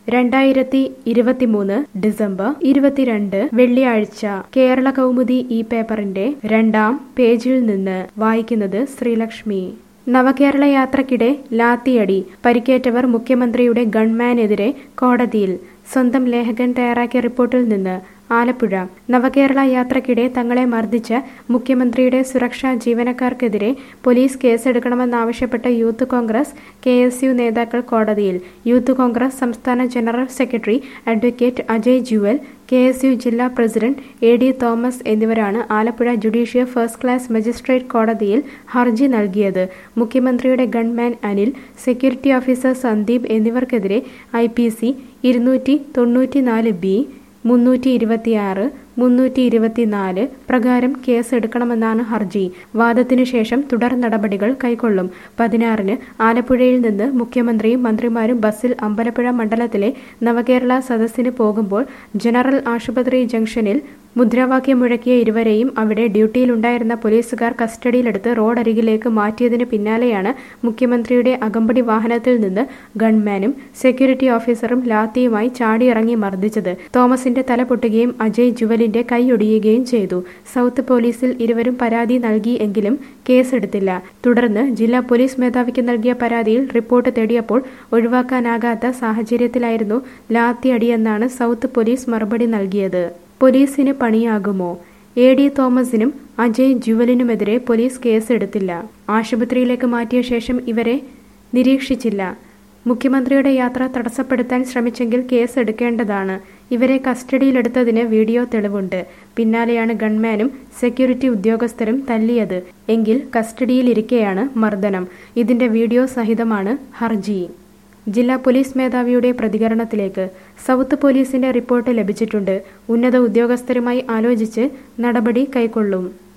രണ്ടായിരത്തി ഇരുപത്തിമൂന്ന് ഡിസംബർ ഇരുപത്തിരണ്ട് വെള്ളിയാഴ്ച കേരള കൗമുദി ഈ പേപ്പറിന്റെ രണ്ടാം പേജിൽ നിന്ന് വായിക്കുന്നത് ശ്രീലക്ഷ്മി നവകേരള യാത്രക്കിടെ ലാത്തിയടി പരിക്കേറ്റവർ മുഖ്യമന്ത്രിയുടെ ഗൺമാനെതിരെ കോടതിയിൽ സ്വന്തം ലേഖകൻ തയ്യാറാക്കിയ റിപ്പോർട്ടിൽ നിന്ന് ആലപ്പുഴ നവകേരള യാത്രക്കിടെ തങ്ങളെ മർദ്ദിച്ച മുഖ്യമന്ത്രിയുടെ സുരക്ഷാ ജീവനക്കാർക്കെതിരെ പോലീസ് കേസെടുക്കണമെന്നാവശ്യപ്പെട്ട youth Congress K S U നേതാക്കൾ കോടതിയിൽ യൂത്ത് കോൺഗ്രസ് സംസ്ഥാന general secretary advocate Ajay Juwal K S U ജില്ലാ പ്രസിഡന്റ് എ ഡി തോമസ് എന്നിവരാണ് Alappuzha judicial first class magistrate കോടതിയിൽ ഹർജി നൽകിയത് മുഖ്യമന്ത്രിയുടെ gunman Anil security officer Sandeep എന്നിവർക്കെതിരെ ഐ പി സി ഇരുന്നൂറ്റി തൊണ്ണൂറ്റിനാല് ബി മുന്നൂറ്റി ഇരുപത്തിയാറ് മുന്നൂറ്റി ഇരുപത്തിനാല് പ്രകാരം കേസെടുക്കണമെന്നാണ് ഹർജി വാദത്തിനു ശേഷം തുടർ നടപടികൾ കൈക്കൊള്ളും പതിനാറിന് ആലപ്പുഴയിൽ നിന്ന് മുഖ്യമന്ത്രിയും മന്ത്രിമാരും ബസ്സിൽ അമ്പലപ്പുഴ മണ്ഡലത്തിലെ നവകേരള സദസ്സിന് പോകുമ്പോൾ ജനറൽ ആശുപത്രി ജംഗ്ഷനിൽ മുദ്രാവാക്യം മുഴക്കിയ ഇരുവരെയും അവിടെ ഡ്യൂട്ടിയിലുണ്ടായിരുന്ന പോലീസുകാർ കസ്റ്റഡിയിലെടുത്ത് റോഡരികിലേക്ക് മാറ്റിയതിന് പിന്നാലെയാണ് മുഖ്യമന്ത്രിയുടെ അകമ്പടി വാഹനത്തിൽ നിന്ന് ഗൺമാനും സെക്യൂരിറ്റി ഓഫീസറും ലാത്തിയുമായി ചാടിയിറങ്ങി മർദ്ദിച്ചത് തോമസിന്റെ തല പൊട്ടുകയും അജയ് ജുവലിന്റെ കൈയൊടിയുകയും ചെയ്തു സൗത്ത് പോലീസിൽ ഇരുവരും പരാതി നൽകി എങ്കിലും കേസെടുത്തില്ല തുടർന്ന് ജില്ലാ പോലീസ് മേധാവിക്ക് നൽകിയ പരാതിയിൽ റിപ്പോർട്ട് തേടിയപ്പോൾ ഒഴിവാക്കാനാകാത്ത സാഹചര്യത്തിലായിരുന്നു ലാത്തിയടിയെന്നാണ് സൗത്ത് പോലീസ് മറുപടി നൽകിയത് പോലീസിന് പണിയാകുമോ എ ഡി തോമസിനും അജയ് ജുവലിനുമെതിരെ പോലീസ് കേസെടുത്തില്ല ആശുപത്രിയിലേക്ക് മാറ്റിയ ശേഷം ഇവരെ നിരീക്ഷിച്ചില്ല മുഖ്യമന്ത്രിയുടെ യാത്ര തടസ്സപ്പെടുത്താൻ ശ്രമിച്ചെങ്കിൽ കേസ് എടുക്കേണ്ടതാണ് ഇവരെ കസ്റ്റഡിയിലെടുത്തതിന് വീഡിയോ തെളിവുണ്ട് പിന്നാലെയാണ് ഗൺമാനും സെക്യൂരിറ്റി ഉദ്യോഗസ്ഥരും തല്ലിയത് എങ്കിൽ കസ്റ്റഡിയിലിരിക്കെയാണ് മർദ്ദനം ഇതിന്റെ വീഡിയോ സഹിതമാണ് ഹർജി ജില്ലാ പോലീസ് മേധാവിയുടെ പ്രതികരണത്തിലേക്ക് സൗത്ത് പോലീസിന്റെ റിപ്പോർട്ട് ലഭിച്ചിട്ടുണ്ട് ഉന്നത ഉദ്യോഗസ്ഥരുമായി ആലോചിച്ച് നടപടി കൈക്കൊള്ളും